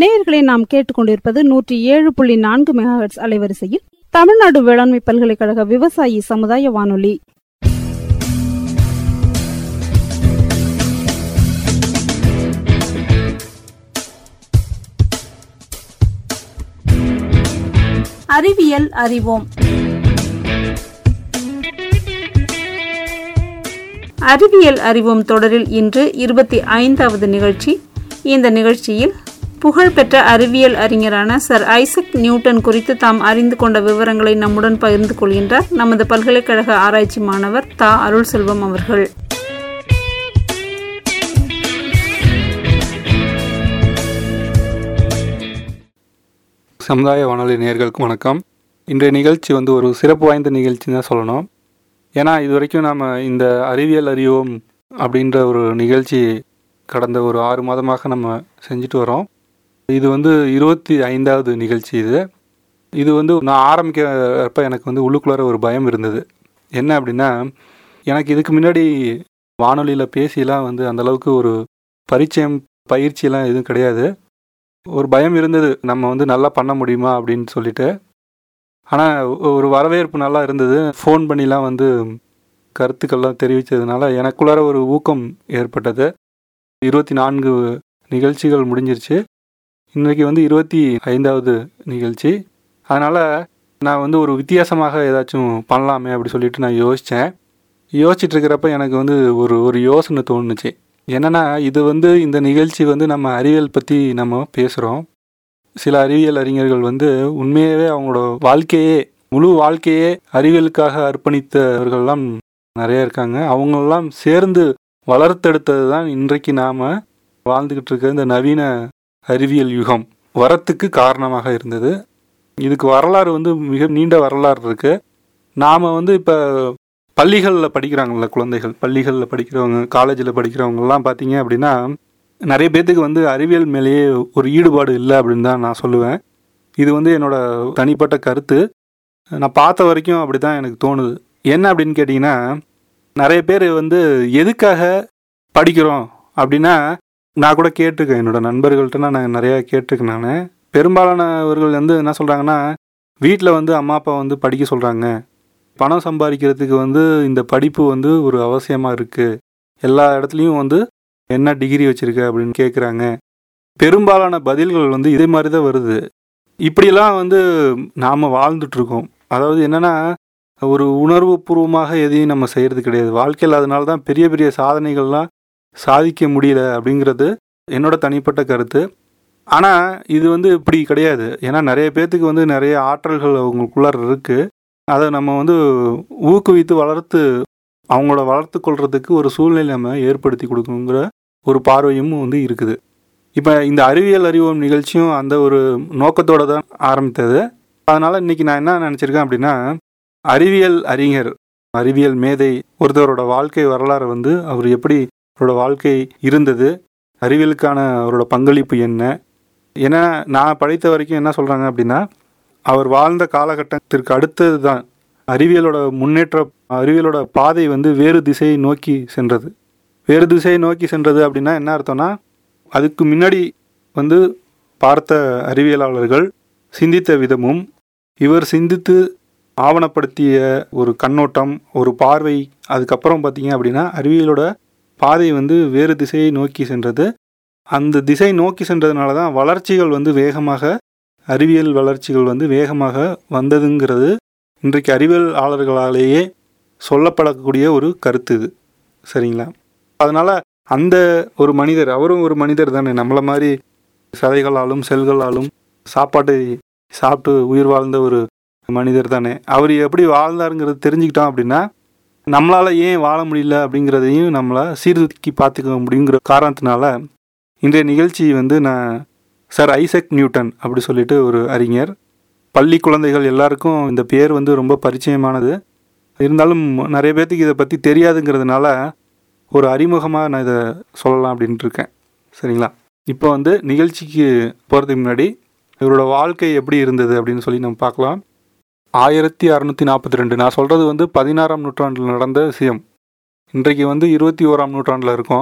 நேயர்களை நாம் கேட்டுக்கொண்டிருப்பது நூற்றி ஏழு புள்ளி நான்கு மெகாஹெட்ஸ் அலைவரிசையில் தமிழ்நாடு வேளாண்மை பல்கலைக்கழக விவசாயி சமுதாய வானொலி அறிவியல் அறிவோம் அறிவியல் அறிவோம் தொடரில் இன்று இருபத்தி ஐந்தாவது நிகழ்ச்சி இந்த நிகழ்ச்சியில் புகழ்பெற்ற அறிவியல் அறிஞரான சர் ஐசக் நியூட்டன் குறித்து தாம் அறிந்து கொண்ட விவரங்களை நம்முடன் பகிர்ந்து கொள்கின்றார் நமது பல்கலைக்கழக ஆராய்ச்சி மாணவர் தா அருள் செல்வம் அவர்கள் சமுதாய வானொலி நேயர்களுக்கு வணக்கம் இன்றைய நிகழ்ச்சி வந்து ஒரு சிறப்பு வாய்ந்த நிகழ்ச்சின்னு தான் சொல்லணும் ஏன்னா இது வரைக்கும் நாம் இந்த அறிவியல் அறிவோம் அப்படின்ற ஒரு நிகழ்ச்சி கடந்த ஒரு ஆறு மாதமாக நம்ம செஞ்சுட்டு வரோம் இது வந்து இருபத்தி ஐந்தாவது நிகழ்ச்சி இது இது வந்து நான் ஆரம்பிக்கிறப்ப எனக்கு வந்து உள்ளுக்குள்ளார ஒரு பயம் இருந்தது என்ன அப்படின்னா எனக்கு இதுக்கு முன்னாடி வானொலியில் பேசியெல்லாம் வந்து அந்தளவுக்கு ஒரு பரிச்சயம் பயிற்சியெல்லாம் எதுவும் கிடையாது ஒரு பயம் இருந்தது நம்ம வந்து நல்லா பண்ண முடியுமா அப்படின்னு சொல்லிட்டு ஆனால் ஒரு வரவேற்பு நல்லா இருந்தது ஃபோன் பண்ணிலாம் வந்து கருத்துக்கள்லாம் தெரிவித்ததுனால எனக்குள்ளார ஒரு ஊக்கம் ஏற்பட்டது இருபத்தி நான்கு நிகழ்ச்சிகள் முடிஞ்சிருச்சு இன்றைக்கி வந்து இருபத்தி ஐந்தாவது நிகழ்ச்சி அதனால் நான் வந்து ஒரு வித்தியாசமாக ஏதாச்சும் பண்ணலாமே அப்படி சொல்லிட்டு நான் யோசித்தேன் யோசிச்சுட்டு இருக்கிறப்ப எனக்கு வந்து ஒரு ஒரு யோசனை தோணுச்சு என்னென்னா இது வந்து இந்த நிகழ்ச்சி வந்து நம்ம அறிவியல் பற்றி நம்ம பேசுகிறோம் சில அறிவியல் அறிஞர்கள் வந்து உண்மையாகவே அவங்களோட வாழ்க்கையே முழு வாழ்க்கையே அறிவியலுக்காக அர்ப்பணித்தவர்கள்லாம் நிறைய இருக்காங்க அவங்களெல்லாம் சேர்ந்து வளர்த்தெடுத்தது தான் இன்றைக்கு நாம் வாழ்ந்துக்கிட்டு இருக்க இந்த நவீன அறிவியல் யுகம் வரத்துக்கு காரணமாக இருந்தது இதுக்கு வரலாறு வந்து மிக நீண்ட வரலாறு இருக்குது நாம் வந்து இப்போ பள்ளிகளில் படிக்கிறாங்கல்ல குழந்தைகள் பள்ளிகளில் படிக்கிறவங்க காலேஜில் படிக்கிறவங்கலாம் பார்த்தீங்க அப்படின்னா நிறைய பேர்த்துக்கு வந்து அறிவியல் மேலேயே ஒரு ஈடுபாடு இல்லை அப்படின்னு தான் நான் சொல்லுவேன் இது வந்து என்னோட தனிப்பட்ட கருத்து நான் பார்த்த வரைக்கும் அப்படி தான் எனக்கு தோணுது என்ன அப்படின்னு கேட்டிங்கன்னா நிறைய பேர் வந்து எதுக்காக படிக்கிறோம் அப்படின்னா நான் கூட கேட்டிருக்கேன் என்னோட நண்பர்கள்ட்ட நான் நிறையா கேட்டிருக்கேன் நான் பெரும்பாலானவர்கள் வந்து என்ன சொல்கிறாங்கன்னா வீட்டில் வந்து அம்மா அப்பா வந்து படிக்க சொல்கிறாங்க பணம் சம்பாதிக்கிறதுக்கு வந்து இந்த படிப்பு வந்து ஒரு அவசியமாக இருக்குது எல்லா இடத்துலையும் வந்து என்ன டிகிரி வச்சுருக்க அப்படின்னு கேட்குறாங்க பெரும்பாலான பதில்கள் வந்து இதே மாதிரி தான் வருது இப்படிலாம் வந்து நாம் வாழ்ந்துட்டுருக்கோம் அதாவது என்னென்னா ஒரு உணர்வு பூர்வமாக எதையும் நம்ம செய்கிறது கிடையாது வாழ்க்கையில் அதனால தான் பெரிய பெரிய சாதனைகள்லாம் சாதிக்க முடியல அப்படிங்கிறது என்னோட தனிப்பட்ட கருத்து ஆனால் இது வந்து இப்படி கிடையாது ஏன்னா நிறைய பேர்த்துக்கு வந்து நிறைய ஆற்றல்கள் அவங்களுக்குள்ளார இருக்குது அதை நம்ம வந்து ஊக்குவித்து வளர்த்து அவங்களோட வளர்த்து கொள்றதுக்கு ஒரு சூழ்நிலை நம்ம ஏற்படுத்தி கொடுக்கணுங்கிற ஒரு பார்வையும் வந்து இருக்குது இப்போ இந்த அறிவியல் அறிவோம் நிகழ்ச்சியும் அந்த ஒரு நோக்கத்தோடு தான் ஆரம்பித்தது அதனால் இன்றைக்கி நான் என்ன நினச்சிருக்கேன் அப்படின்னா அறிவியல் அறிஞர் அறிவியல் மேதை ஒருத்தரோட வாழ்க்கை வரலாறு வந்து அவர் எப்படி அவரோட வாழ்க்கை இருந்தது அறிவியலுக்கான அவரோட பங்களிப்பு என்ன ஏன்னா நான் படித்த வரைக்கும் என்ன சொல்கிறாங்க அப்படின்னா அவர் வாழ்ந்த காலகட்டத்திற்கு அடுத்தது தான் அறிவியலோட முன்னேற்ற அறிவியலோட பாதை வந்து வேறு திசையை நோக்கி சென்றது வேறு திசையை நோக்கி சென்றது அப்படின்னா என்ன அர்த்தம்னா அதுக்கு முன்னாடி வந்து பார்த்த அறிவியலாளர்கள் சிந்தித்த விதமும் இவர் சிந்தித்து ஆவணப்படுத்திய ஒரு கண்ணோட்டம் ஒரு பார்வை அதுக்கப்புறம் பார்த்தீங்க அப்படின்னா அறிவியலோட பாதை வந்து வேறு திசையை நோக்கி சென்றது அந்த திசை நோக்கி சென்றதுனால தான் வளர்ச்சிகள் வந்து வேகமாக அறிவியல் வளர்ச்சிகள் வந்து வேகமாக வந்ததுங்கிறது இன்றைக்கு அறிவியலாளர்களாலேயே சொல்லப்படக்கூடிய ஒரு கருத்து இது சரிங்களா அதனால் அந்த ஒரு மனிதர் அவரும் ஒரு மனிதர் தானே நம்மளை மாதிரி சதைகளாலும் செல்களாலும் சாப்பாட்டை சாப்பிட்டு உயிர் வாழ்ந்த ஒரு மனிதர் தானே அவர் எப்படி வாழ்ந்தாருங்கிறது தெரிஞ்சுக்கிட்டோம் அப்படின்னா நம்மளால் ஏன் வாழ முடியல அப்படிங்கிறதையும் நம்மளால் சீர்தூக்கி பார்த்துக்க முடியுங்கிற காரணத்தினால இன்றைய நிகழ்ச்சி வந்து நான் சார் ஐசக் நியூட்டன் அப்படி சொல்லிட்டு ஒரு அறிஞர் பள்ளி குழந்தைகள் எல்லாருக்கும் இந்த பேர் வந்து ரொம்ப பரிச்சயமானது இருந்தாலும் நிறைய பேர்த்துக்கு இதை பற்றி தெரியாதுங்கிறதுனால ஒரு அறிமுகமாக நான் இதை சொல்லலாம் அப்படின்ட்டு இருக்கேன் சரிங்களா இப்போ வந்து நிகழ்ச்சிக்கு போகிறதுக்கு முன்னாடி இவரோட வாழ்க்கை எப்படி இருந்தது அப்படின்னு சொல்லி நம்ம பார்க்கலாம் ஆயிரத்தி அறநூற்றி நாற்பத்தி ரெண்டு நான் சொல்கிறது வந்து பதினாறாம் நூற்றாண்டில் நடந்த விஷயம் இன்றைக்கு வந்து இருபத்தி ஓராம் நூற்றாண்டில் இருக்கோம்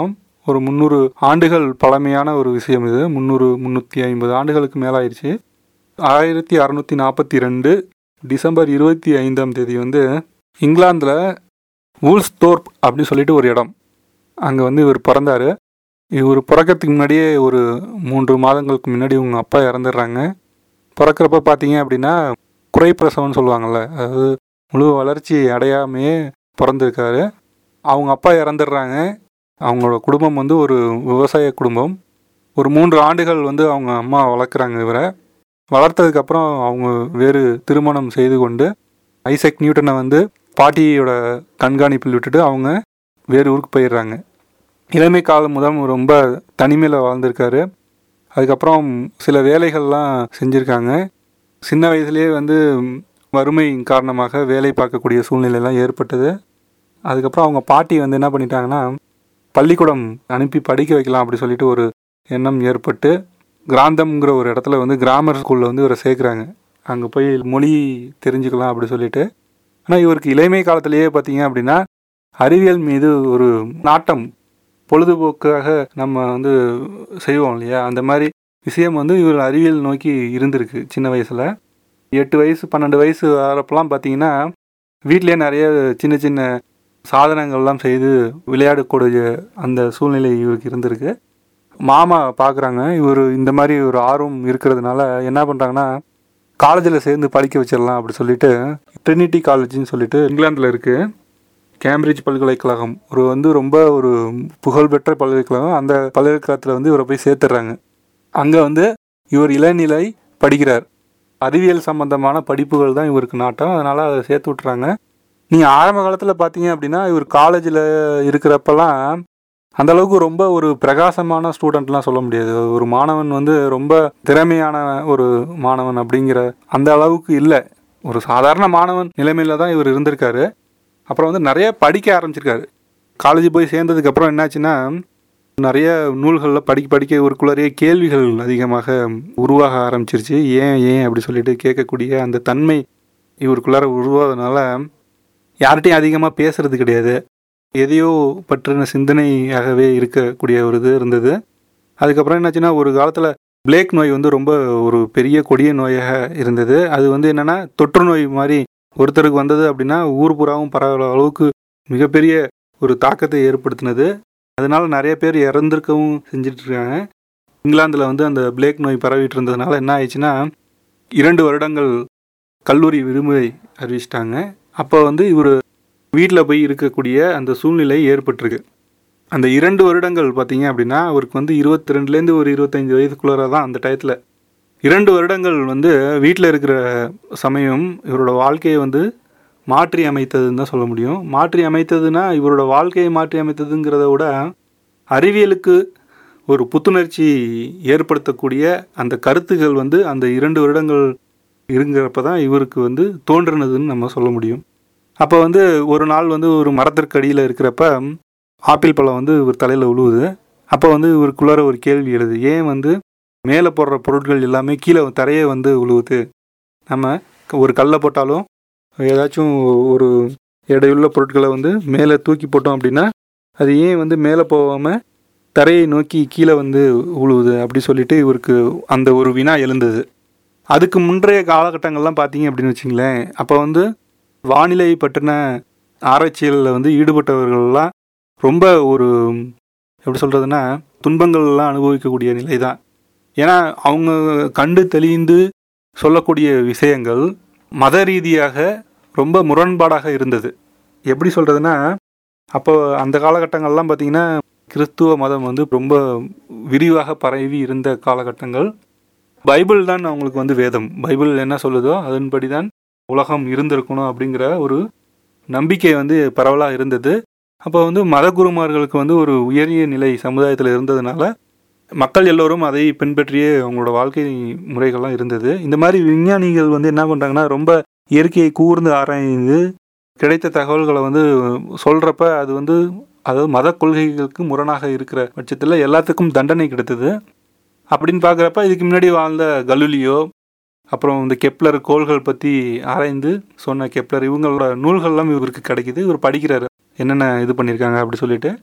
ஒரு முந்நூறு ஆண்டுகள் பழமையான ஒரு விஷயம் இது முந்நூறு முந்நூற்றி ஐம்பது ஆண்டுகளுக்கு மேலாயிருச்சு ஆயிரத்தி அறநூற்றி நாற்பத்தி ரெண்டு டிசம்பர் இருபத்தி ஐந்தாம் தேதி வந்து இங்கிலாந்தில் வூல்ஸ்தோர்ப் அப்படின்னு சொல்லிட்டு ஒரு இடம் அங்கே வந்து இவர் பிறந்தார் இவர் பிறக்கிறதுக்கு முன்னாடியே ஒரு மூன்று மாதங்களுக்கு முன்னாடி உங்க அப்பா இறந்துடுறாங்க பிறக்கிறப்ப பார்த்தீங்க அப்படின்னா குறைப்பிரசவம்னு சொல்லுவாங்கள்ல அதாவது முழு வளர்ச்சி அடையாமையே பிறந்திருக்காரு அவங்க அப்பா இறந்துடுறாங்க அவங்களோட குடும்பம் வந்து ஒரு விவசாய குடும்பம் ஒரு மூன்று ஆண்டுகள் வந்து அவங்க அம்மா வளர்க்குறாங்க இவரை வளர்த்ததுக்கப்புறம் அவங்க வேறு திருமணம் செய்து கொண்டு ஐசக் நியூட்டனை வந்து பாட்டியோட கண்காணிப்பில் விட்டுட்டு அவங்க வேறு ஊருக்கு போயிடுறாங்க இளமை காலம் முதல் ரொம்ப தனிமையில் வாழ்ந்திருக்காரு அதுக்கப்புறம் சில வேலைகள்லாம் செஞ்சுருக்காங்க சின்ன வயசுலேயே வந்து வறுமை காரணமாக வேலை பார்க்கக்கூடிய சூழ்நிலையெல்லாம் ஏற்பட்டது அதுக்கப்புறம் அவங்க பாட்டி வந்து என்ன பண்ணிட்டாங்கன்னா பள்ளிக்கூடம் அனுப்பி படிக்க வைக்கலாம் அப்படி சொல்லிட்டு ஒரு எண்ணம் ஏற்பட்டு கிராந்தம்ங்கிற ஒரு இடத்துல வந்து கிராமர் ஸ்கூலில் வந்து இவரை சேர்க்குறாங்க அங்கே போய் மொழி தெரிஞ்சுக்கலாம் அப்படி சொல்லிட்டு ஆனால் இவருக்கு இளமை காலத்திலேயே பார்த்தீங்க அப்படின்னா அறிவியல் மீது ஒரு நாட்டம் பொழுதுபோக்காக நம்ம வந்து செய்வோம் இல்லையா அந்த மாதிரி விஷயம் வந்து இவர் அறிவியல் நோக்கி இருந்திருக்கு சின்ன வயசில் எட்டு வயசு பன்னெண்டு வயசு வரப்பெல்லாம் பார்த்தீங்கன்னா வீட்டிலேயே நிறைய சின்ன சின்ன சாதனங்கள்லாம் செய்து விளையாடக்கூடிய அந்த சூழ்நிலை இவருக்கு இருந்திருக்கு மாமா பார்க்குறாங்க இவர் இந்த மாதிரி ஒரு ஆர்வம் இருக்கிறதுனால என்ன பண்ணுறாங்கன்னா காலேஜில் சேர்ந்து படிக்க வச்சிடலாம் அப்படி சொல்லிட்டு ட்ரினிட்டி காலேஜ்னு சொல்லிட்டு இங்கிலாந்தில் இருக்குது கேம்பிரிட்ஜ் பல்கலைக்கழகம் ஒரு வந்து ரொம்ப ஒரு புகழ்பெற்ற பல்கலைக்கழகம் அந்த பல்கலைக்கழகத்தில் வந்து இவரை போய் சேர்த்துடுறாங்க அங்கே வந்து இவர் இளநிலை படிக்கிறார் அறிவியல் சம்பந்தமான படிப்புகள் தான் இவருக்கு நாட்டம் அதனால் அதை சேர்த்து விட்றாங்க நீங்கள் ஆரம்ப காலத்தில் பார்த்தீங்க அப்படின்னா இவர் காலேஜில் இருக்கிறப்பெல்லாம் அந்த அளவுக்கு ரொம்ப ஒரு பிரகாசமான ஸ்டூடெண்ட்லாம் சொல்ல முடியாது ஒரு மாணவன் வந்து ரொம்ப திறமையான ஒரு மாணவன் அப்படிங்கிற அந்த அளவுக்கு இல்லை ஒரு சாதாரண மாணவன் நிலைமையில தான் இவர் இருந்திருக்காரு அப்புறம் வந்து நிறைய படிக்க ஆரம்பிச்சிருக்காரு காலேஜ் போய் சேர்ந்ததுக்கப்புறம் என்னாச்சுன்னா நிறைய நூல்களில் படிக்க படிக்க இவருக்குள்ளறைய கேள்விகள் அதிகமாக உருவாக ஆரம்பிச்சிருச்சு ஏன் ஏன் அப்படி சொல்லிட்டு கேட்கக்கூடிய அந்த தன்மை இவருக்குள்ளார உருவாதனால யார்கிட்டையும் அதிகமாக பேசுறது கிடையாது எதையோ பற்றின சிந்தனையாகவே இருக்கக்கூடிய ஒரு இது இருந்தது அதுக்கப்புறம் என்னாச்சுன்னா ஒரு காலத்தில் பிளேக் நோய் வந்து ரொம்ப ஒரு பெரிய கொடிய நோயாக இருந்தது அது வந்து என்னென்னா தொற்று நோய் மாதிரி ஒருத்தருக்கு வந்தது அப்படின்னா ஊர் புறாவும் பரவ அளவுக்கு மிகப்பெரிய ஒரு தாக்கத்தை ஏற்படுத்தினது அதனால நிறைய பேர் இறந்திருக்கவும் செஞ்சுட்டு இருக்காங்க இங்கிலாந்தில் வந்து அந்த பிளேக் நோய் பரவிட்டு இருந்ததுனால என்ன ஆயிடுச்சுன்னா இரண்டு வருடங்கள் கல்லூரி விடுமுறை அறிவிச்சிட்டாங்க அப்போ வந்து இவர் வீட்டில் போய் இருக்கக்கூடிய அந்த சூழ்நிலை ஏற்பட்டிருக்கு அந்த இரண்டு வருடங்கள் பார்த்தீங்க அப்படின்னா அவருக்கு வந்து இருபத்தி ரெண்டுலேருந்து ஒரு இருபத்தஞ்சி வயதுக்குள்ளார தான் அந்த டயத்தில் இரண்டு வருடங்கள் வந்து வீட்டில் இருக்கிற சமயம் இவரோட வாழ்க்கையை வந்து மாற்றி அமைத்ததுன்னு தான் சொல்ல முடியும் மாற்றி அமைத்ததுன்னா இவரோட வாழ்க்கையை மாற்றி அமைத்ததுங்கிறத விட அறிவியலுக்கு ஒரு புத்துணர்ச்சி ஏற்படுத்தக்கூடிய அந்த கருத்துகள் வந்து அந்த இரண்டு வருடங்கள் இருங்கிறப்ப தான் இவருக்கு வந்து தோன்றுனதுன்னு நம்ம சொல்ல முடியும் அப்போ வந்து ஒரு நாள் வந்து ஒரு மரத்திற்கு அடியில் இருக்கிறப்ப ஆப்பிள் பழம் வந்து இவர் தலையில் உழுவுது அப்போ வந்து இவருக்குள்ளார ஒரு கேள்வி எழுது ஏன் வந்து மேலே போடுற பொருட்கள் எல்லாமே கீழே தரையே வந்து உழுவுது நம்ம ஒரு கல்லை போட்டாலும் ஏதாச்சும் ஒரு எடையுள்ள பொருட்களை வந்து மேலே தூக்கி போட்டோம் அப்படின்னா அது ஏன் வந்து மேலே போகாமல் தரையை நோக்கி கீழே வந்து உழுவுது அப்படி சொல்லிட்டு இவருக்கு அந்த ஒரு வினா எழுந்தது அதுக்கு முன்றைய காலகட்டங்கள்லாம் பார்த்தீங்க அப்படின்னு வச்சிங்களேன் அப்போ வந்து வானிலை பற்றின ஆராய்ச்சிகளில் வந்து ஈடுபட்டவர்கள்லாம் ரொம்ப ஒரு எப்படி சொல்கிறதுனா துன்பங்கள்லாம் அனுபவிக்கக்கூடிய நிலை தான் ஏன்னா அவங்க கண்டு தெளிந்து சொல்லக்கூடிய விஷயங்கள் மத ரீதியாக ரொம்ப முரண்பாடாக இருந்தது எப்படி சொல்கிறதுனா அப்போ அந்த காலகட்டங்கள்லாம் பார்த்திங்கன்னா கிறிஸ்துவ மதம் வந்து ரொம்ப விரிவாக பரவி இருந்த காலகட்டங்கள் பைபிள் தான் அவங்களுக்கு வந்து வேதம் பைபிள் என்ன சொல்லுதோ அதன்படி தான் உலகம் இருந்திருக்கணும் அப்படிங்கிற ஒரு நம்பிக்கை வந்து பரவலாக இருந்தது அப்போ வந்து மத குருமார்களுக்கு வந்து ஒரு உயரிய நிலை சமுதாயத்தில் இருந்ததுனால மக்கள் எல்லோரும் அதை பின்பற்றியே அவங்களோட வாழ்க்கை முறைகள்லாம் இருந்தது இந்த மாதிரி விஞ்ஞானிகள் வந்து என்ன பண்ணுறாங்கன்னா ரொம்ப இயற்கையை கூர்ந்து ஆராய்ந்து கிடைத்த தகவல்களை வந்து சொல்கிறப்ப அது வந்து அதாவது மத கொள்கைகளுக்கு முரணாக இருக்கிற பட்சத்தில் எல்லாத்துக்கும் தண்டனை கிடைத்தது அப்படின்னு பார்க்குறப்ப இதுக்கு முன்னாடி வாழ்ந்த கலுலியோ அப்புறம் இந்த கெப்லர் கோள்கள் பற்றி ஆராய்ந்து சொன்ன கெப்லர் இவங்களோட நூல்கள்லாம் இவருக்கு கிடைக்குது இவர் படிக்கிறாரு என்னென்ன இது பண்ணியிருக்காங்க அப்படி சொல்லிட்டு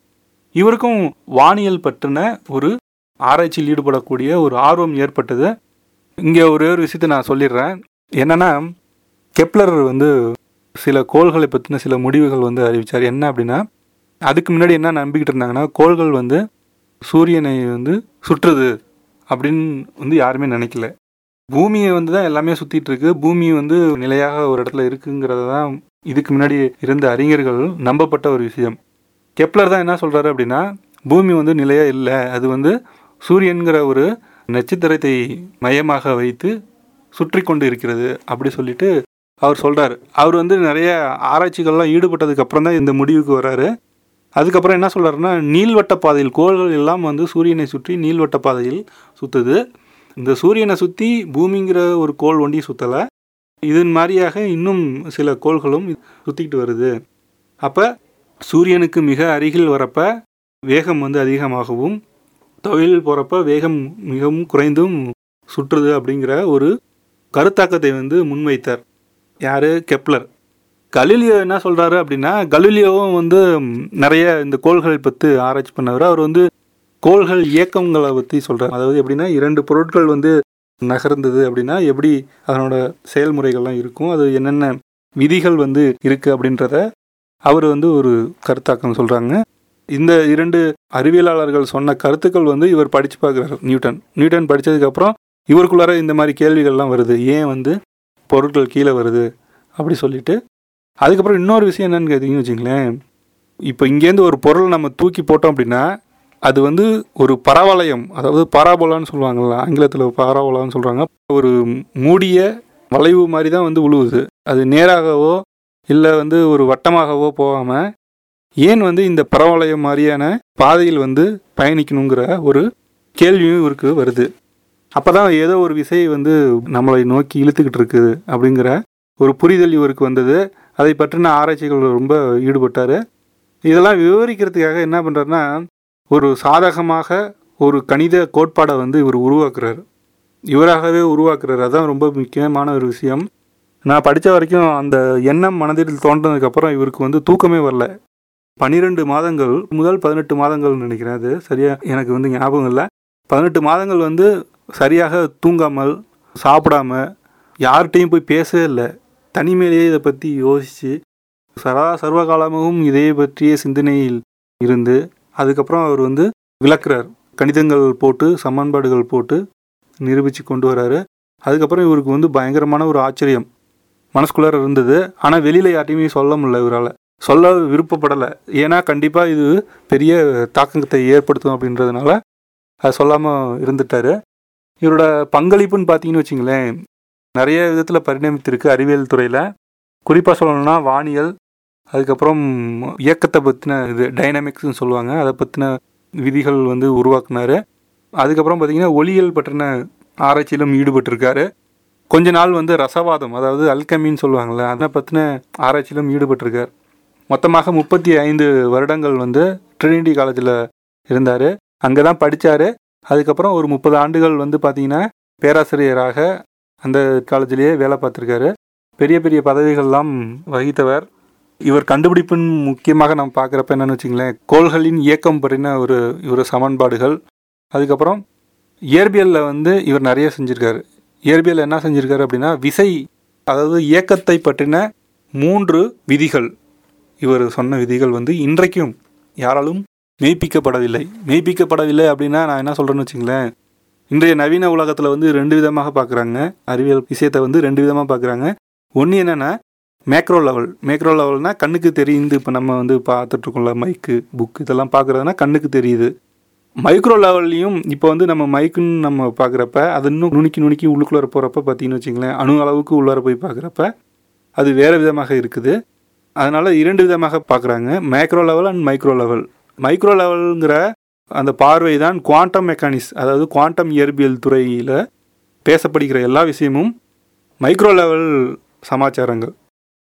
இவருக்கும் வானியல் பற்றின ஒரு ஆராய்ச்சியில் ஈடுபடக்கூடிய ஒரு ஆர்வம் ஏற்பட்டது இங்கே ஒரே ஒரு விஷயத்தை நான் சொல்லிடுறேன் என்னன்னா கெப்லர் வந்து சில கோள்களை பற்றின சில முடிவுகள் வந்து அறிவிச்சார் என்ன அப்படின்னா அதுக்கு முன்னாடி என்ன நம்பிக்கிட்டு இருந்தாங்கன்னா கோள்கள் வந்து சூரியனை வந்து சுற்றுது அப்படின்னு வந்து யாருமே நினைக்கல பூமியை வந்து தான் எல்லாமே சுற்றிட்டு இருக்கு பூமி வந்து நிலையாக ஒரு இடத்துல இருக்குங்கிறத தான் இதுக்கு முன்னாடி இருந்த அறிஞர்கள் நம்பப்பட்ட ஒரு விஷயம் கெப்லர் தான் என்ன சொல்கிறாரு அப்படின்னா பூமி வந்து நிலையாக இல்லை அது வந்து சூரியன்கிற ஒரு நட்சத்திரத்தை மையமாக வைத்து சுற்றி கொண்டு இருக்கிறது அப்படி சொல்லிட்டு அவர் சொல்கிறார் அவர் வந்து நிறைய ஆராய்ச்சிகள்லாம் ஈடுபட்டதுக்கு அப்புறம் தான் இந்த முடிவுக்கு வராரு அதுக்கப்புறம் என்ன சொல்கிறாருன்னா நீள்வட்ட பாதையில் கோள்கள் எல்லாம் வந்து சூரியனை சுற்றி நீள்வட்ட பாதையில் சுற்றுது இந்த சூரியனை சுற்றி பூமிங்கிற ஒரு கோள் ஒண்டி சுற்றலை இதன் மாதிரியாக இன்னும் சில கோள்களும் சுற்றிக்கிட்டு வருது அப்போ சூரியனுக்கு மிக அருகில் வரப்ப வேகம் வந்து அதிகமாகவும் தொழில் போகிறப்ப வேகம் மிகவும் குறைந்தும் சுற்றுது அப்படிங்கிற ஒரு கருத்தாக்கத்தை வந்து முன்வைத்தார் யார் கெப்லர் கலிலியோ என்ன சொல்கிறாரு அப்படின்னா கலிலியோவும் வந்து நிறைய இந்த கோள்களை பற்றி ஆராய்ச்சி பண்ணவர் அவர் வந்து கோள்கள் இயக்கங்களை பற்றி சொல்கிறார் அதாவது எப்படின்னா இரண்டு பொருட்கள் வந்து நகர்ந்தது அப்படின்னா எப்படி அதனோட செயல்முறைகள்லாம் இருக்கும் அது என்னென்ன விதிகள் வந்து இருக்குது அப்படின்றத அவர் வந்து ஒரு கருத்தாக்கம் சொல்கிறாங்க இந்த இரண்டு அறிவியலாளர்கள் சொன்ன கருத்துக்கள் வந்து இவர் படித்து பார்க்குறாரு நியூட்டன் நியூட்டன் படித்ததுக்கப்புறம் இவருக்குள்ளார இந்த மாதிரி கேள்விகள்லாம் வருது ஏன் வந்து பொருட்கள் கீழே வருது அப்படி சொல்லிட்டு அதுக்கப்புறம் இன்னொரு விஷயம் என்னன்னு கேட்டிங்கன்னு வச்சுங்களேன் இப்போ இங்கேருந்து ஒரு பொருள் நம்ம தூக்கி போட்டோம் அப்படின்னா அது வந்து ஒரு பரவளையம் அதாவது பராபோலான்னு சொல்லுவாங்கள்ல ஆங்கிலத்தில் பராபோலான்னு சொல்கிறாங்க ஒரு மூடிய வளைவு மாதிரி தான் வந்து உழுவுது அது நேராகவோ இல்லை வந்து ஒரு வட்டமாகவோ போகாமல் ஏன் வந்து இந்த பரவளையம் மாதிரியான பாதையில் வந்து பயணிக்கணுங்கிற ஒரு கேள்வியும் இவருக்கு வருது அப்போ தான் ஏதோ ஒரு விசை வந்து நம்மளை நோக்கி இழுத்துக்கிட்டு இருக்குது அப்படிங்கிற ஒரு புரிதல் இவருக்கு வந்தது அதை பற்றின ஆராய்ச்சிகள் ரொம்ப ஈடுபட்டார் இதெல்லாம் விவரிக்கிறதுக்காக என்ன பண்ணுறாருன்னா ஒரு சாதகமாக ஒரு கணித கோட்பாடை வந்து இவர் உருவாக்குறாரு இவராகவே உருவாக்குறாரு அதான் ரொம்ப முக்கியமான ஒரு விஷயம் நான் படித்த வரைக்கும் அந்த எண்ணம் மனதில் தோன்றதுக்கப்புறம் இவருக்கு வந்து தூக்கமே வரல பன்னிரெண்டு மாதங்கள் முதல் பதினெட்டு மாதங்கள் நினைக்கிறேன் அது சரியாக எனக்கு வந்து ஞாபகம் இல்லை பதினெட்டு மாதங்கள் வந்து சரியாக தூங்காமல் சாப்பிடாம யார்கிட்டையும் போய் பேசவே இல்லை தனிமையிலேயே இதை பற்றி யோசித்து சரா சர்வகாலமும் இதை பற்றிய சிந்தனையில் இருந்து அதுக்கப்புறம் அவர் வந்து விளக்குறார் கணிதங்கள் போட்டு சமன்பாடுகள் போட்டு நிரூபித்து கொண்டு வராரு அதுக்கப்புறம் இவருக்கு வந்து பயங்கரமான ஒரு ஆச்சரியம் மனசுக்குள்ளார இருந்தது ஆனால் வெளியில் யார்ட்டையுமே சொல்ல முடியல இவரால் சொல்ல விருப்பப்படலை ஏன்னா கண்டிப்பாக இது பெரிய தாக்கத்தை ஏற்படுத்தும் அப்படின்றதுனால அதை சொல்லாமல் இருந்துட்டார் இவரோட பங்களிப்புன்னு பார்த்தீங்கன்னு வச்சிங்களேன் நிறைய விதத்தில் பரிணமித்திருக்கு அறிவியல் துறையில் குறிப்பாக சொல்லணும்னா வானியல் அதுக்கப்புறம் இயக்கத்தை பற்றின இது டைனமிக்ஸ்னு சொல்லுவாங்க அதை பற்றின விதிகள் வந்து உருவாக்குனாரு அதுக்கப்புறம் பார்த்தீங்கன்னா ஒளியியல் பற்றின ஆராய்ச்சியிலும் ஈடுபட்டிருக்காரு கொஞ்ச நாள் வந்து ரசவாதம் அதாவது அல்கமின்னு சொல்லுவாங்கள்ல அதை பற்றின ஆராய்ச்சியிலும் ஈடுபட்டிருக்கார் மொத்தமாக முப்பத்தி ஐந்து வருடங்கள் வந்து ட்ரினிட்டி காலேஜில் இருந்தார் அங்கே தான் படித்தார் அதுக்கப்புறம் ஒரு முப்பது ஆண்டுகள் வந்து பார்த்தீங்கன்னா பேராசிரியராக அந்த காலேஜிலேயே வேலை பார்த்துருக்காரு பெரிய பெரிய பதவிகள்லாம் வகித்தவர் இவர் கண்டுபிடிப்புன்னு முக்கியமாக நம்ம பார்க்குறப்ப என்னென்னு வச்சிங்களேன் கோள்களின் இயக்கம் பற்றின ஒரு இவர் சமன்பாடுகள் அதுக்கப்புறம் இயற்பியலில் வந்து இவர் நிறைய செஞ்சுருக்காரு இயற்பியல் என்ன செஞ்சுருக்காரு அப்படின்னா விசை அதாவது இயக்கத்தை பற்றின மூன்று விதிகள் இவர் சொன்ன விதிகள் வந்து இன்றைக்கும் யாராலும் மெய்ப்பிக்கப்படவில்லை மெய்ப்பிக்கப்படவில்லை அப்படின்னா நான் என்ன சொல்கிறேன்னு வச்சுங்களேன் இன்றைய நவீன உலகத்தில் வந்து ரெண்டு விதமாக பார்க்குறாங்க அறிவியல் விஷயத்தை வந்து ரெண்டு விதமாக பார்க்குறாங்க ஒன்று என்னென்னா மேக்ரோ லெவல் மேக்ரோ லெவல்னால் கண்ணுக்கு தெரியுது இப்போ நம்ம வந்து பார்த்துட்ருக்கோம்ல மைக்கு புக் இதெல்லாம் பார்க்குறதுனா கண்ணுக்கு தெரியுது மைக்ரோ லெவல்லையும் இப்போ வந்து நம்ம மைக்குன்னு நம்ம பார்க்குறப்ப அது இன்னும் நுணுக்கி நுணுக்கி உள்ளுக்குள்ளார போகிறப்ப பார்த்தீங்கன்னு வச்சிங்களேன் அணு அளவுக்கு உள்ளார போய் பார்க்குறப்ப அது வேறு விதமாக இருக்குது அதனால் இரண்டு விதமாக பார்க்குறாங்க macro level and micro level micro லெவலுங்கிற அந்த பார்வை தான் குவாண்டம் மெக்கானிக்ஸ் அதாவது குவாண்டம் இயற்பியல் துறையில் பேசப்படுகிற எல்லா விஷயமும் மைக்ரோ லெவல் சமாச்சாரங்கள்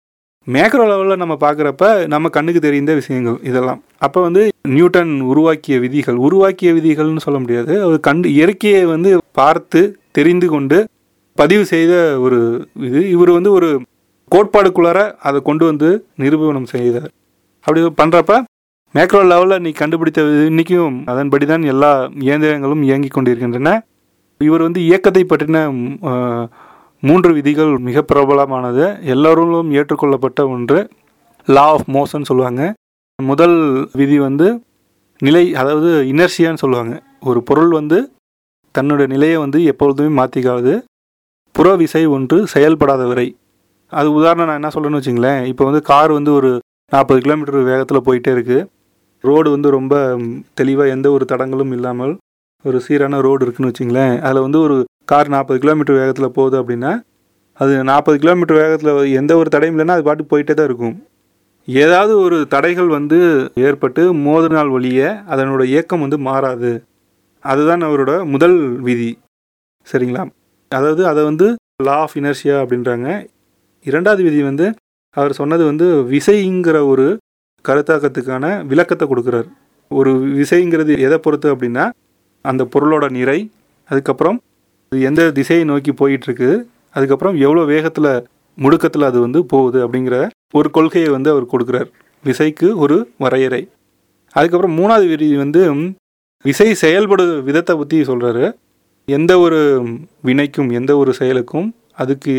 மேக்ரோ லெவலில் நம்ம பார்க்குறப்ப நம்ம கண்ணுக்கு தெரிந்த விஷயங்கள் இதெல்லாம் அப்போ வந்து நியூட்டன் உருவாக்கிய விதிகள் உருவாக்கிய விதிகள்னு சொல்ல முடியாது அவர் கண்டு இயற்கையை வந்து பார்த்து தெரிந்து கொண்டு பதிவு செய்த ஒரு இது இவர் வந்து ஒரு கோட்பாடுக்குள்ளார அதை கொண்டு வந்து நிரூபணம் செய்தார் அப்படி பண்ணுறப்ப மேக்ரோ லெவலில் நீ கண்டுபிடித்த இன்னைக்கும் அதன்படி தான் எல்லா இயந்திரங்களும் இயங்கிக் கொண்டிருக்கின்றன இவர் வந்து இயக்கத்தை பற்றின ம், அஹ், மூன்று விதிகள் மிக பிரபலமானது எல்லோரும் ஏற்றுக்கொள்ளப்பட்ட ஒன்று லா ஆஃப் மோஷன் சொல்லுவாங்க முதல் விதி வந்து நிலை அதாவது இனர்ஷியான்னு சொல்லுவாங்க ஒரு பொருள் வந்து தன்னுடைய நிலையை வந்து எப்பொழுதுமே மாற்றிக்காது புற விசை ஒன்று செயல்படாத வரை அது உதாரணம் நான் என்ன சொல்லணும்னு வச்சுங்களேன் இப்போ வந்து கார் வந்து ஒரு நாற்பது கிலோமீட்டர் வேகத்தில் போயிட்டே இருக்குது ரோடு வந்து ரொம்ப தெளிவாக எந்த ஒரு தடங்களும் இல்லாமல் ஒரு சீரான ரோடு இருக்குன்னு வச்சுங்களேன் அதில் வந்து ஒரு கார் நாற்பது கிலோமீட்டர் வேகத்தில் போகுது அப்படின்னா அது நாற்பது கிலோமீட்டர் வேகத்தில் எந்த ஒரு தடையும் இல்லைன்னா அது பாட்டு போயிட்டே தான் இருக்கும் ஏதாவது ஒரு தடைகள் வந்து ஏற்பட்டு மோதினால் ஒழிய அதனோட இயக்கம் வந்து மாறாது அதுதான் அவரோட முதல் விதி சரிங்களா அதாவது அதை வந்து லா ஆஃப் இனர்ஷியா அப்படின்றாங்க இரண்டாவது விதி வந்து அவர் சொன்னது வந்து விசைங்கிற ஒரு கருத்தாக்கத்துக்கான விளக்கத்தை கொடுக்குறார் ஒரு விசைங்கிறது எதை பொறுத்து அப்படின்னா அந்த பொருளோட நிறை அதுக்கப்புறம் அது எந்த திசையை நோக்கி போயிட்டுருக்கு அதுக்கப்புறம் எவ்வளோ வேகத்தில் முடுக்கத்தில் அது வந்து போகுது அப்படிங்கிற ஒரு கொள்கையை வந்து அவர் கொடுக்குறார் விசைக்கு ஒரு வரையறை அதுக்கப்புறம் மூணாவது விதி வந்து விசை செயல்படு விதத்தை பற்றி சொல்கிறாரு எந்த ஒரு வினைக்கும் எந்த ஒரு செயலுக்கும் அதுக்கு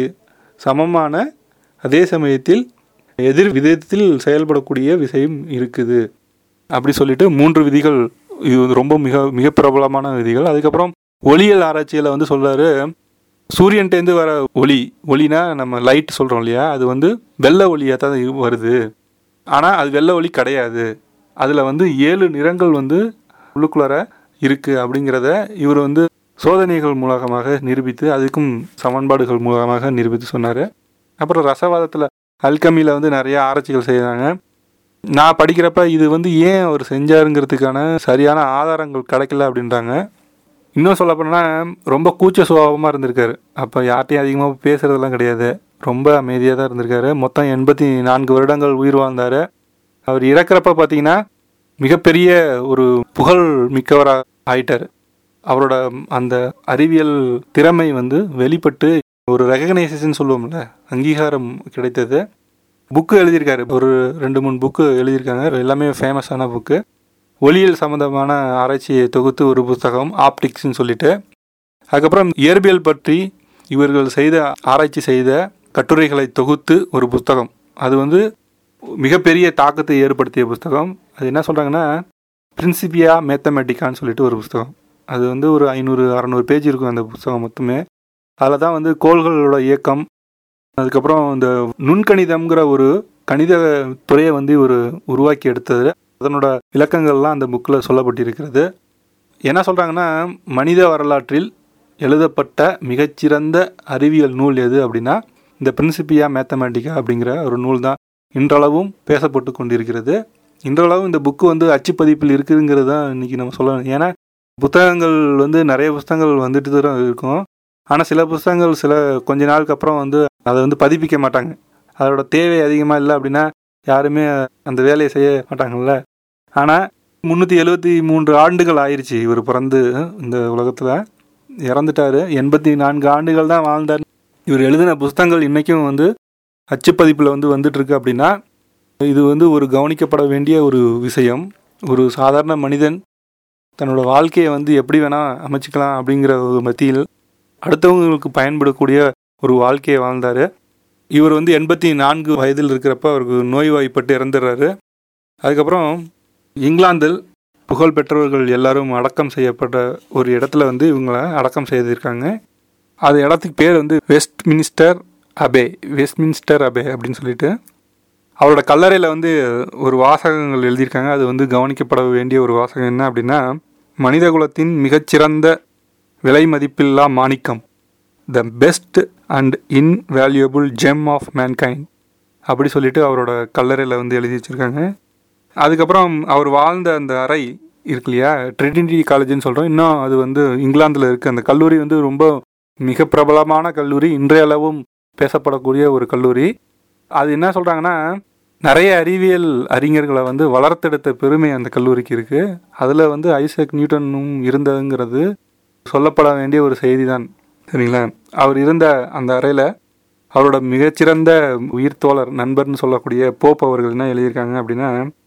சமமான அதே சமயத்தில் எதிர் விதத்தில் செயல்படக்கூடிய விசையும் இருக்குது அப்படி சொல்லிட்டு மூன்று விதிகள் இது வந்து ரொம்ப மிக மிக பிரபலமான விதிகள் அதுக்கப்புறம் ஒளியியல் ஆராய்ச்சியில் வந்து சொல்றாரு சூரியன்ட்டேருந்து வர ஒளி ஒளினா நம்ம லைட் சொல்கிறோம் இல்லையா அது வந்து வெள்ளை ஒளியாக தான் இது வருது ஆனால் அது வெள்ளை ஒளி கிடையாது அதில் வந்து ஏழு நிறங்கள் வந்து உள்ளுக்குள்ளார இருக்குது அப்படிங்கிறத இவர் வந்து சோதனைகள் மூலமாக நிரூபித்து அதுக்கும் சமன்பாடுகள் மூலமாக நிரூபித்து சொன்னார் அப்புறம் ரசவாதத்தில் அல்கமியில் வந்து நிறைய ஆராய்ச்சிகள் செய்கிறாங்க நான் படிக்கிறப்ப இது வந்து ஏன் அவர் செஞ்சாருங்கிறதுக்கான சரியான ஆதாரங்கள் கிடைக்கல அப்படின்றாங்க இன்னும் சொல்ல போனால் ரொம்ப கூச்ச சுபாவமாக இருந்திருக்காரு அப்போ யார்ட்டையும் அதிகமாக பேசுகிறதெல்லாம் கிடையாது ரொம்ப அமைதியாக தான் இருந்திருக்காரு மொத்தம் எண்பத்தி நான்கு வருடங்கள் உயிர் வாழ்ந்தார் அவர் இறக்குறப்ப பார்த்தீங்கன்னா மிகப்பெரிய ஒரு புகழ் மிக்கவராக ஆயிட்டார் அவரோட அந்த அறிவியல் திறமை வந்து வெளிப்பட்டு ஒரு ரெகக்னைசேஷன் சொல்லுவோம்ல அங்கீகாரம் கிடைத்தது புக்கு எழுதியிருக்காரு ஒரு ரெண்டு மூணு புக்கு எழுதியிருக்காங்க எல்லாமே ஃபேமஸான புக்கு ஒளியியல் சம்மந்தமான ஆராய்ச்சியை தொகுத்து ஒரு புத்தகம் ஆப்டிக்ஸ்னு சொல்லிட்டு அதுக்கப்புறம் இயற்பியல் பற்றி இவர்கள் செய்த ஆராய்ச்சி செய்த கட்டுரைகளை தொகுத்து ஒரு புத்தகம் அது வந்து மிகப்பெரிய தாக்கத்தை ஏற்படுத்திய புத்தகம் அது என்ன சொல்கிறாங்கன்னா பிரின்சிபியா மேத்தமெட்டிக்கான்னு சொல்லிட்டு ஒரு புத்தகம் அது வந்து ஒரு ஐநூறு அறநூறு பேஜ் இருக்கும் அந்த புத்தகம் மொத்தமே அதில் தான் வந்து கோள்களோட இயக்கம் அதுக்கப்புறம் இந்த நுண்கணிதம்ங்கிற ஒரு கணித துறையை வந்து ஒரு உருவாக்கி எடுத்தது அதனோட விளக்கங்கள்லாம் அந்த புக்கில் சொல்லப்பட்டிருக்கிறது என்ன சொல்கிறாங்கன்னா மனித வரலாற்றில் எழுதப்பட்ட மிகச்சிறந்த அறிவியல் நூல் எது அப்படின்னா இந்த பிரின்சிபியா மேத்தமேட்டிக்கா அப்படிங்கிற ஒரு நூல் தான் இன்றளவும் பேசப்பட்டு கொண்டிருக்கிறது இன்றளவும் இந்த புக்கு வந்து அச்சுப்பதிப்பில் இருக்குதுங்கிறது தான் இன்றைக்கி நம்ம சொல்லணும் ஏன்னா புத்தகங்கள் வந்து நிறைய புத்தகங்கள் வந்துட்டு தான் இருக்கும் ஆனால் சில புத்தகங்கள் சில கொஞ்ச நாளுக்கு அப்புறம் வந்து அதை வந்து பதிப்பிக்க மாட்டாங்க அதோட தேவை அதிகமாக இல்லை அப்படின்னா யாருமே அந்த வேலையை செய்ய மாட்டாங்கல்ல ஆனால் முந்நூற்றி எழுபத்தி மூன்று ஆண்டுகள் ஆயிடுச்சு இவர் பிறந்து இந்த உலகத்தில் இறந்துட்டார் எண்பத்தி நான்கு ஆண்டுகள் தான் வாழ்ந்தார் இவர் எழுதின புஸ்தகங்கள் இன்றைக்கும் வந்து அச்சுப்பதிப்பில் வந்து வந்துட்டுருக்கு அப்படின்னா இது வந்து ஒரு கவனிக்கப்பட வேண்டிய ஒரு விஷயம் ஒரு சாதாரண மனிதன் தன்னோட வாழ்க்கையை வந்து எப்படி வேணால் அமைச்சிக்கலாம் அப்படிங்கிற ஒரு மத்தியில் அடுத்தவங்களுக்கு பயன்படக்கூடிய ஒரு வாழ்க்கையை வாழ்ந்தார் இவர் வந்து எண்பத்தி நான்கு வயதில் இருக்கிறப்ப அவருக்கு நோய்வாய்ப்பட்டு இறந்துடுறாரு அதுக்கப்புறம் இங்கிலாந்தில் புகழ் பெற்றவர்கள் எல்லாரும் அடக்கம் செய்யப்பட்ட ஒரு இடத்துல வந்து இவங்களை அடக்கம் செய்திருக்காங்க அது இடத்துக்கு பேர் வந்து Westminster Abbey Westminster Abbey அப்படின்னு சொல்லிட்டு அவரோட கல்லறையில் வந்து ஒரு வாசகங்கள் எழுதியிருக்காங்க அது வந்து கவனிக்கப்பட வேண்டிய ஒரு வாசகம் என்ன அப்படின்னா மனித குலத்தின் மிகச்சிறந்த விலை மதிப்பில்லா மாணிக்கம் the best and invaluable gem of mankind அப்படி சொல்லிட்டு அவரோட கல்லறையில் வந்து எழுதி வச்சுருக்காங்க அதுக்கப்புறம் அவர் வாழ்ந்த அந்த அறை இருக்கு இல்லையா ட்ரினிட்டி காலேஜ்னு சொல்கிறோம் இன்னும் அது வந்து இங்கிலாந்தில் இருக்குது அந்த கல்லூரி வந்து ரொம்ப மிக பிரபலமான கல்லூரி இன்றைய அளவும் பேசப்படக்கூடிய ஒரு கல்லூரி அது என்ன சொல்கிறாங்கன்னா நிறைய அறிவியல் அறிஞர்களை வந்து வளர்த்தெடுத்த பெருமை அந்த கல்லூரிக்கு இருக்குது அதில் வந்து ஐசக் நியூட்டனும் இருந்ததுங்கிறது சொல்லப்பட வேண்டிய ஒரு செய்தி தான் சரிங்களா அவர் இருந்த அந்த அறையில் அவரோட மிகச்சிறந்த உயிர் தோழர் நண்பர்னு சொல்லக்கூடிய போப் அவர்கள் என்ன எழுதியிருக்காங்க அப்படின்னா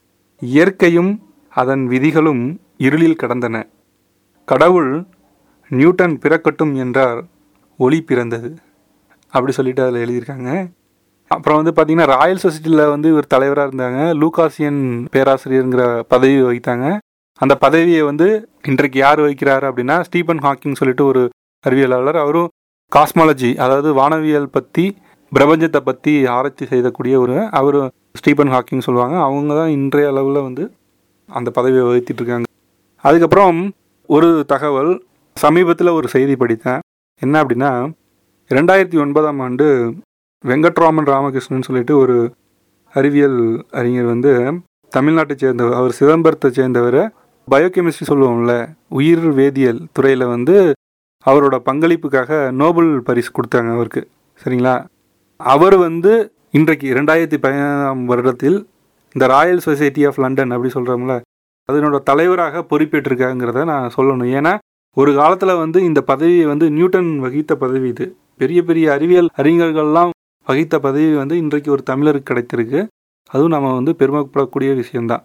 இயற்கையும் அதன் விதிகளும் இருளில் கடந்தன கடவுள் நியூட்டன் பிறக்கட்டும் என்றார் ஒளி பிறந்தது அப்படி சொல்லிட்டு அதில் எழுதியிருக்காங்க அப்புறம் வந்து பார்த்தீங்கன்னா ராயல் சொசைட்டியில் வந்து இவர் தலைவராக இருந்தாங்க லூகாசியன் பேராசிரியருங்கிற பதவி வகித்தாங்க அந்த பதவியை வந்து இன்றைக்கு யார் வகிக்கிறாரு அப்படின்னா ஸ்டீபன் ஹாக்கிங் சொல்லிட்டு ஒரு அறிவியலாளர் அவரும் காஸ்மாலஜி அதாவது வானவியல் பற்றி பிரபஞ்சத்தை பற்றி ஆராய்ச்சி செய்யக்கூடிய ஒரு அவர் ஸ்டீபன் ஹாக்கிங் சொல்லுவாங்க அவங்க தான் இன்றைய அளவில் வந்து அந்த பதவியை வகித்திட்டு இருக்காங்க அதுக்கப்புறம் ஒரு தகவல் சமீபத்தில் ஒரு செய்தி படித்தேன் என்ன அப்படின்னா ரெண்டாயிரத்தி ஒன்பதாம் ஆண்டு வெங்கட்ராமன் ராமகிருஷ்ணன் சொல்லிட்டு ஒரு அறிவியல் அறிஞர் வந்து தமிழ்நாட்டை சேர்ந்தவர் அவர் சிதம்பரத்தை சேர்ந்தவர் பயோகெமிஸ்ட்ரி சொல்லுவோம்ல உயிர் வேதியியல் துறையில் வந்து அவரோட பங்களிப்புக்காக நோபல் பரிசு கொடுத்தாங்க அவருக்கு சரிங்களா அவர் வந்து இன்றைக்கு ரெண்டாயிரத்தி பதினாறாம் வருடத்தில் இந்த ராயல் சொசைட்டி ஆஃப் லண்டன் அப்படி சொல்கிறோம்ல அதனோட தலைவராக பொறுப்பேற்றிருக்காங்கிறத நான் சொல்லணும் ஏன்னா ஒரு காலத்தில் வந்து இந்த பதவியை வந்து நியூட்டன் வகித்த பதவி இது பெரிய பெரிய அறிவியல் அறிஞர்கள்லாம் வகித்த பதவி வந்து இன்றைக்கு ஒரு தமிழருக்கு கிடைத்திருக்கு அதுவும் நம்ம வந்து பெருமைப்படக்கூடிய விஷயம்தான்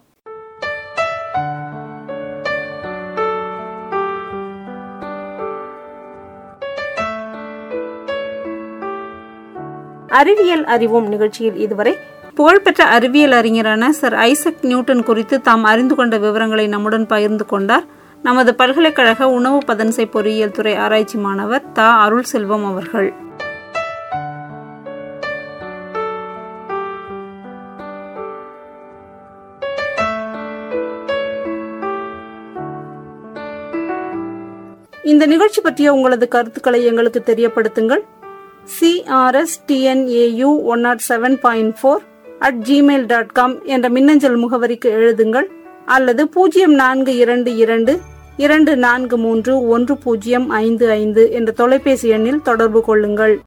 அறிவியல் அறிவோம் நிகழ்ச்சியில் இதுவரை புகழ்பெற்ற அறிவியல் அறிஞரான சர் ஐசக் நியூட்டன் குறித்து தாம் அறிந்து கொண்ட விவரங்களை நம்முடன் பகிர்ந்து கொண்டார் நமது பல்கலைக்கழக உணவு பதன்சை பொறியியல் துறை ஆராய்ச்சி மாணவர் தா அருள் செல்வம் அவர்கள் இந்த நிகழ்ச்சி பற்றிய உங்களது கருத்துக்களை எங்களுக்கு தெரியப்படுத்துங்கள் CRS TNAU one nought seven point four at Gmail dot com என்ற மின்னஞ்சல் முகவரிக்கு எழுதுங்கள் அல்லது பூஜ்ஜியம் நான்கு இரண்டு இரண்டு இரண்டு நான்கு மூன்று ஒன்று பூஜ்ஜியம் ஐந்து ஐந்து என்ற தொலைபேசி எண்ணில் தொடர்பு கொள்ளுங்கள்